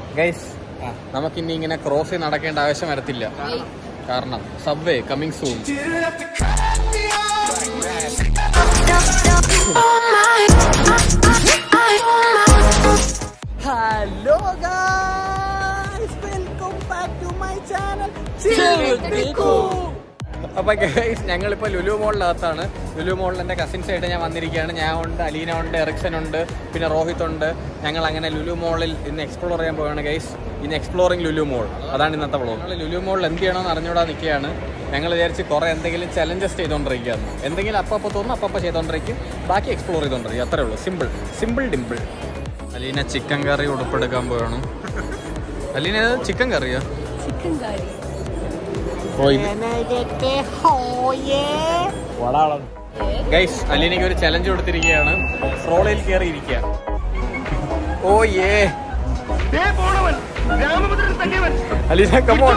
Guys നമുക്കിനി ഇങ്ങനെ cross ചെയ്ത് നടക്കേണ്ട ആവശ്യം വരത്തില്ല കാരണം subway coming soon hello welcome back to my channel അപ്പൊ ഗൈസ് ഞങ്ങളിപ്പോ ലുലു മോളിനകത്താണ് ലുലു മോളിൽ എൻ്റെ കസിൻസ് ആയിട്ട് ഞാൻ വന്നിരിക്കുകയാണ് ഞാൻ ഉണ്ട് അലീന ഉണ്ട് എറിക്സൺ ഉണ്ട് പിന്നെ രോഹിത് ഉണ്ട് ഞങ്ങൾ അങ്ങനെ ലുലു മോളിൽ ഇന്ന് എക്സ്പ്ലോർ ചെയ്യാൻ പോവുകയാണ് ഗൈസ് ഇന്ന് എക്സ്പ്ലോറിങ് ലുലു മോൾ അതാണ് ഇന്നത്തെ വ്ളോഗ് ഞങ്ങൾ ലുലു മോളിൽ എന്ത് ചെയ്യണമെന്ന് അറിഞ്ഞുകൂടാ നിൽക്കുകയാണ് ഞങ്ങൾ വിചാരിച്ച് കുറേ എന്തെങ്കിലും ചലഞ്ചസ് ചെയ്തുകൊണ്ടിരിക്കുകയാണ് എന്തെങ്കിലും അപ്പം തോന്നുന്നു അപ്പം ചെയ്തുകൊണ്ടിരിക്കും ബാക്കി എക്സ്പ്ലോർ ചെയ്തുകൊണ്ടിരിക്കും അത്രേ ഉള്ളൂ simple simple dimple Aleena chicken curry ഉടുപ്പെടുക്കാൻ പോവാണ് അലീന ചിക്കൻ കറിയോ ചിക്കൻ കറി ഓ ഇത് ഗൈസ് അലീനയ്ക്ക് ഒരു ചലഞ്ച് കൊടുത്തിരിക്കുകയാണ് ഫ്രോളയിൽ കയറി ഇരിക്കുക ഓ ഏ അലീന കമോൺ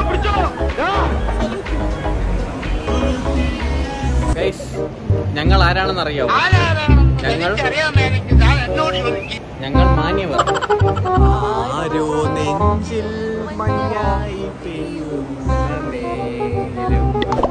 ഗൈസ് ഞങ്ങൾ ആരാണെന്ന് അറിയാവോ ഞങ്ങൾ ഞങ്ങൾ മാന്യവർ ആരോ നെഞ്ചിൽ മഞ്ഞായി പെയ്യുന്ന നേരം.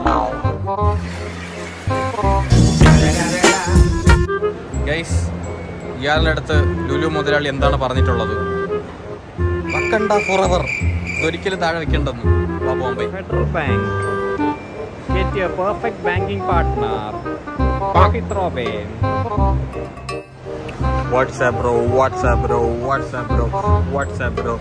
ഗൈസ് ഇയാളുടെ അടുത്ത് ലുലു മുതലാളി എന്താണ് പറഞ്ഞിട്ടുള്ളത് വക്കണ്ട ഫോറവർ ഒരിക്കലും താഴെ വെക്കേണ്ടെന്ന് വാ Bombay Federal Bank. Get your perfect banking partner. Pocket Robin. WhatsApp bro WhatsApp bro WhatsApp bro WhatsApp bro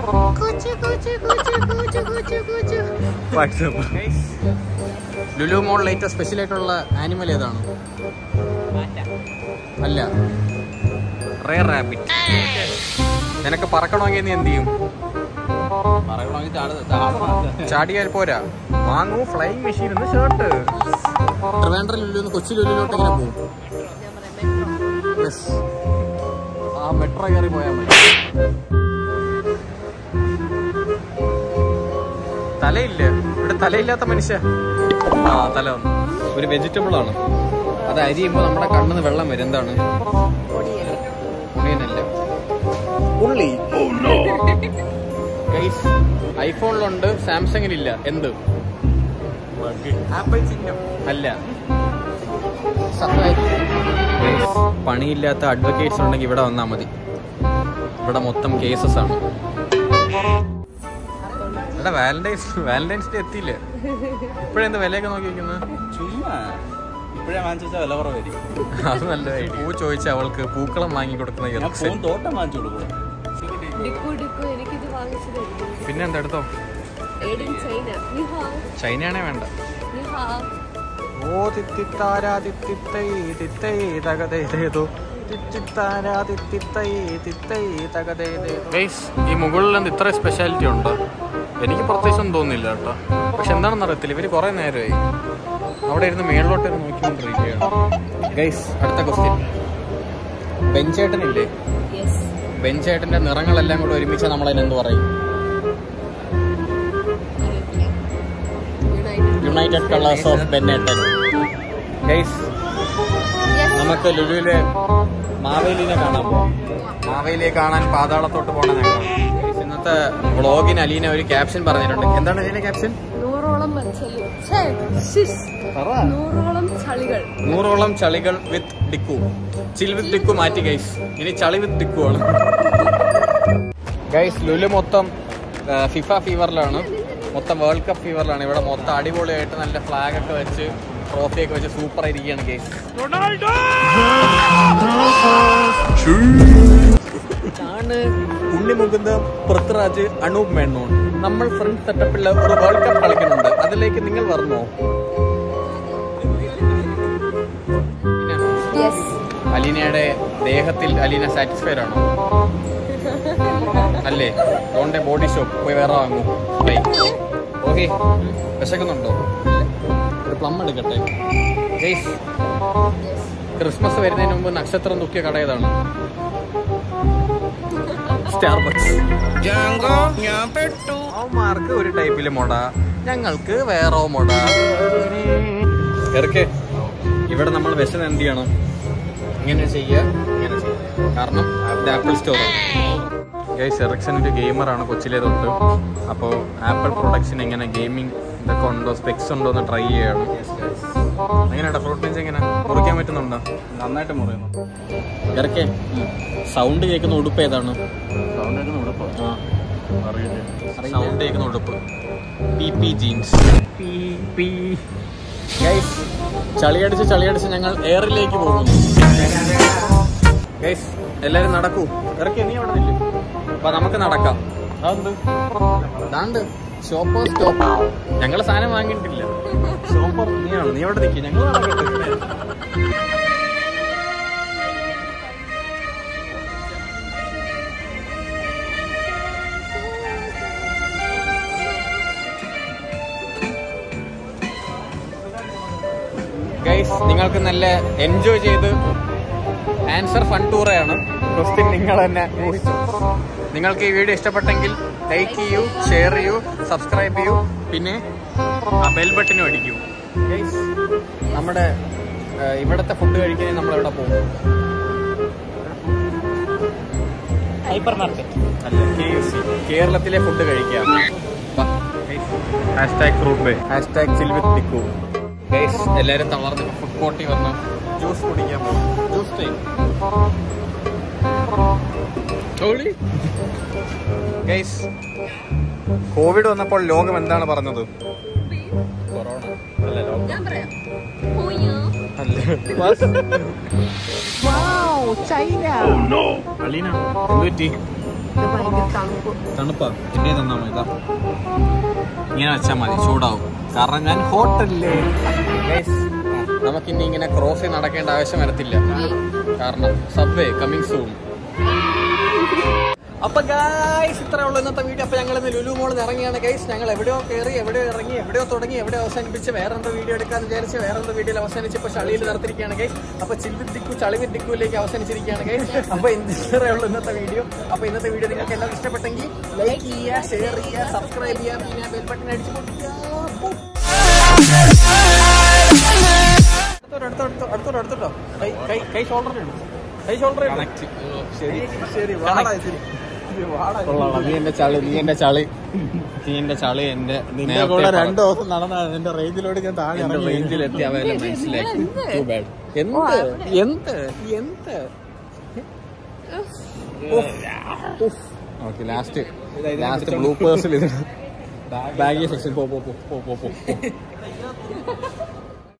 WhatsApp Lulu മോളിൽ ഏറ്റവും സ്പെഷ്യൽ ആയിട്ടുള്ള ആനിമൽ ഏതാണ് അല്ല റേ റാബിറ്റ് നിനക്ക് പറക്കണമെങ്കിൽ നീ എന്ത് ചെയ്യും ചാടിയാൽ പോരാ വാങ്ങൂ ഫ്ലൈങ് മെഷീൻ എന്ന് ഷർട്ട് ട്രിവാൻഡ്രം ലുലു കൊച്ചി ലുലുലോട്ട് എങ്ങനെ പോകും യെസ് ആ മെട്രോ കയറി പോയാൽ മതി തലയില്ല ഇവിടെ തലയില്ലാത്ത മനുഷ്യ ആ തല വന്നു ഒരു വെജിറ്റബിൾ ആണ് അത് അരിയുമ്പോൾ നമ്മുടെ കണ്ണിന്ന് വെള്ളം വരും എന്താണ് ഉള്ളിയനല്ല ഉള്ളി ഗൈസ് ഐഫോണിലുണ്ട് സാംസങ്ങിലില്ല എന്ത് ആപ്പിൾ ചിഹ്നം അല്ല സഫാരി പണിയില്ലാത്ത അഡ്വക്കേറ്റ്സ് ഉണ്ടെങ്കിൽ ഇവിടെ വന്നാൽ മതി ഇവിടെ മൊത്തം കേസസ് ആണ് ഇവിടെ വാലന്റൈൻസ് വാലന്റൈൻസ് ഡേ എത്തിയില്ല ഇപ്പോഴെന്താ വിലയൊക്കെ നോക്കി വെക്കുന്നത് ചുമ്മാ ഇപ്പഴേ വാങ്ങിച്ചാൽ വില കുറവായിരിക്കും അത് നല്ല പൂ ചോദിച്ച അവൾക്ക് പൂക്കളം വാങ്ങി കൊടുക്കുന്ന ഞാൻ ഇറക്ഷൻ. ഫോൺ തോട്ടം വാങ്ങിച്ചു കൊടുക്കും ഡിക്കു ഡിക്കു എനിക്കിത് വാങ്ങിച്ചു തരുന്നു പിന്നെ എന്താ എടുത്തോ ഏഡിൻ ചൈന നിഹാ ചൈനയാണേ വേണ്ട നിഹാ ഓ തിത്തിത്താരാ തിത്തിത്തൈ തിത്തൈ തകതേതേതോ തിത്തിത്താരാ തിത്തിത്തൈ തിത്തൈ തകതേതേതോ ഗൈസ് ഈ മുകളിൽ എന്ത് ഇത്ര സ്പെഷ്യാലിറ്റി ഉണ്ടോ എനിക്ക് പ്രത്യേകിച്ചൊന്നും തോന്നുന്നില്ല കേട്ടോ പക്ഷെ എന്താണെന്ന് അറിയത്തില്ല ഇവര് കുറെ നേരമായി അവിടെ ഇരുന്ന് മേളിലോട്ട് ഇരുന്ന് നോക്കിക്കൊണ്ടിരിക്കുകയാണ് ഗൈസ് അടുത്ത ക്വസ്റ്റ്യൻ ബെഞ്ചേട്ടനില്ലേ യെസ് ബെഞ്ചേട്ടന്റെ നിറങ്ങളെല്ലാം കൂടെ ഒരുമിച്ച് നമ്മളതിന് എന്ത് പറയും യുണൈറ്റഡ് യുണൈറ്റഡ് കളേഴ്സ് ഓഫ് ബെന്നേട്ടൻ ഗൈസ് നമുക്ക് ലുലുവിലെ മാവേലിനെ കാണാൻ പോവാം മാവേലിയെ കാണാൻ പാതാളത്തോട്ട് പോകണം ഞങ്ങൾ Guys, ഇന്നത്തെ വ്ളോഗിന് അലീന ഒരു ക്യാപ്ഷൻ പറഞ്ഞിട്ടുണ്ട് എന്താണ് അലീന ക്യാപ്ഷൻ നൂറോളം മത്സരം ഛേ, ശിസ്. നൂറോളം ചളികൾ നൂറോളം ചളികൾ വിത്ത് ഡിക്കു ചിൽ വിത്ത് ഡിക്കു മാറ്റി ഗൈസ് ഇനി ചളി വിത്ത് ഡിക്കു ആണ് ഗൈസ് ലുലു മൊത്തം ഫിഫ ഫീവറിലാണ് മൊത്തം വേൾഡ് കപ്പ് ഫീവറിലാണ് ഇവിടെ മൊത്തം അടിപൊളിയായിട്ട് നല്ല ഫ്ലാഗ് ഒക്കെ വെച്ച് ട്രോഫി ഒക്കെ വെച്ച് സൂപ്പർ ആയിരിക്കുകയാണ് ഗൈസ് ആണ് ഉണ്ണിമുകുന്ദ പൃഥ്വിരാജ് അനൂപ് മേനോൻ നമ്മൾ ഫ്രണ്ട് സെറ്റപ്പിൽ ഒരു വേൾഡ് കപ്പ് കളിക്കുന്നുണ്ട് അതിലേക്ക് നിങ്ങൾ വരണോ യെസ് അലീനയുടെ ദേഹത്തിൽ അലീന സാറ്റിസ്ഫൈഡ് ആണോ അല്ലേ ഓണ്ടെ ബോഡി ഷോപ്പ് പോയി വേറെ വാങ്ങൂ ബൈ ഓക്കെ വിശക്കുന്നുണ്ടോ ഒരു പ്ലം എടുക്കട്ടെ ഗൈസ് ക്രിസ്മസ് വരുന്നതിന് മുമ്പ് നക്ഷത്രം തൂക്കിയ കട ഏതാണ് സ്റ്റാർബക്സ് അവന്മാർക്ക് ഒരു ടൈപ്പിലെ മുട ഞങ്ങൾക്ക് വേറെ മുട ഇറക്കെ ഇവിടെ നമ്മൾ വിശന്ന് എന്ത് ചെയ്യണം ഇങ്ങനെ ചെയ്യുക ഇങ്ങനെ ചെയ്യുക കാരണം ഇത് ആപ്പിൾ സ്റ്റോർ ഗൈസ് എറിക്സൺ ഒരു ഗെയിമറാണ് കൊച്ചിലെ തൊട്ട് അപ്പോൾ ആപ്പിൾ പ്രൊഡക്ഷൻ എങ്ങനെ ഗെയിമിംഗ് ഇതൊക്കെ ഉണ്ടോ സ്പെക്സ് ഉണ്ടോ എന്ന് ട്രൈ ചെയ്യാണ് എങ്ങനെയാ ഫ്രൂട്ട് പഞ്ച് എങ്ങനെ മുറിക്കാൻ പറ്റുന്നുണ്ടോ നന്നായിട്ട് മുറിയുന്നു ഇറക്കേ സൗണ്ട് കേൾക്കുന്ന ഉടുപ്പ് ഏതാണ് സൗണ്ട് ഒക്കെ ഉടുപ്പോ അറിയില്ല സൗണ്ട് കേൾക്കുന്ന ഉടുപ്പ് പി പി ജീൻസ് ഗൈസ് ചളിയടിച്ച് ചളിയടിച്ച് ഞങ്ങൾ എയറിലേക്ക് പോകുന്നു ഗൈസ് എല്ലാരും നടക്കൂ ഇറക്കി നീ അവിടെ നില്ല് അപ്പൊ നമുക്ക് നടക്കാം അതെന്ത് ദാണ്ട് ഷോപ്പർ സ്റ്റോപ്പ് ഞങ്ങള് സാധനം വാങ്ങിയിട്ടില്ല ഷോപ്പർ നീയാണ് നീ അവിടെ നിൽക്കി ഞങ്ങൾ നടക്കട്ടെ ഗൈസ് നിങ്ങൾക്ക് നല്ല എൻജോയ് ചെയ്ത് ആൻസർ ഫൺ ടൂറാണ് ക്വസ്റ്റ്യൻ നിങ്ങൾ തന്നെ ഊഹിച്ചു നിങ്ങൾക്ക് ഈ വീഡിയോ ഇഷ്ടപ്പെട്ടെങ്കിൽ ലൈക്ക് ചെയ്യൂ ഷെയർ ചെയ്യൂ സബ്സ്ക്രൈബ് ചെയ്യൂ പിന്നെ ആ ബെൽ ബട്ടനും അടിക്കൂ ഗൈസ് നമ്മുടെ ആ, ഇവിടുത്തെ ഫുഡ് കഴിക്കാൻ നമ്മൾ എവിടെ പോകും ഹൈപ്പർ മാർക്കറ്റ് അല്ല കെ എഫ് സി കേരളത്തിലെ ഫുഡ് കഴിക്കാം hashtag fruit bay hashtag chill with Tikku guys എല്ലാവരും തളർന്ന് ഫുഡ് കോർട്ടിൽ വന്ന് ജ്യൂസ് കുടിക്കാൻ പോകും ജ്യൂസ് ടൈം ഗൈസ് കോവിഡ് വന്നപ്പോൾ ലോകം എന്താണ് പറഞ്ഞത് കൊറോണ അല്ല ലോകം ഞാൻ പറയാം പോയോ അലീന എന്ത് പറ്റി തണുപ്പാ എന്നെ തന്നാ മതി ഇതാ. ഇങ്ങനെ വെച്ചാ മതി ചൂടാവും കാരണം ഞാൻ ഹോട്ടലില്ലേ നമുക്കിനി ഇങ്ങനെ ക്രോസ് ചെയ്ത് നടക്കേണ്ട ആവശ്യം വരത്തില്ല കാരണം സബ്വേ കമ്മിങ് സൂൺ അപ്പൊ ഗൈസ് ഇത്രേ ഉള്ളൂ ഇന്നത്തെ വീഡിയോ അപ്പൊ ഞങ്ങൾ ഇന്ന് ലുലു മോളിൽ ഇറങ്ങിയാണ് ഗൈസ് ഞങ്ങൾ എവിടെയോ കയറി എവിടെയോ ഇറങ്ങി എവിടെയോ തുടങ്ങി എവിടെയോ അവസാനിപ്പിച്ച് വേറെ എന്തോ വീഡിയോ എടുക്കാന്ന് വിചാരിച്ച് വേറെ എന്തോ വീഡിയോയിൽ അവസാനിച്ച് ഇപ്പൊ ചളിയിൽ നിർത്തിയിരിക്കുകയാണ് ഗൈസ് അപ്പൊ ചിൽവിത് ദിക്കു ചളിവിത് ദിക്കുവിലേക്ക് അവസാനിച്ചിരിക്കുകയാണ് ഗൈസ് അപ്പൊ ഇത്രേ ഉള്ളൂ ഇന്നത്തെ വീഡിയോ അപ്പൊ ഇന്നത്തെ വീഡിയോ നിങ്ങൾക്ക് എല്ലാവർക്കും ഇഷ്ടപ്പെട്ടെങ്കിൽ ലൈക്ക് ചെയ്യുക ഷെയർ ചെയ്യുക സബ്സ്ക്രൈബ് ചെയ്യുക പിന്നെ ബെൽ ബട്ടൺ അടിച്ചു അടുത്തോട്ടോ അടുത്തോട്ടോ അടുത്തോട്ടോ അടുത്തോട്ടോ കൈ കൈ കൈ ഷോൾഡറിൽ കൈ ഷോൾഡറിൽ ശരി ശരി വാടാ ശരി കൊള്ളാം. നീ എന്റെ ചളി നീ എന്റെ ചളി നീ എന്റെ ചളി എന്റെ നിന്റെ കൂടെ രണ്ടു ദിവസം നടന്നാണ് എന്റെ റേഞ്ചിലോട്ട് ഞാൻ താഴെ ഇറങ്ങി റേഞ്ചിൽ എത്തി അവനെ മനസ്സിലാക്കി എന്ത്? Too bad. എന്ത് എന്ത് എന്ത് ഓക്കെ ലാസ്റ്റ് ലാസ്റ്റ് ബ്ലൂപ്പേഴ്സിൽ ഇത് ബാഗി സെക്ഷൻ പോ പോ പോ പോ പോ പോ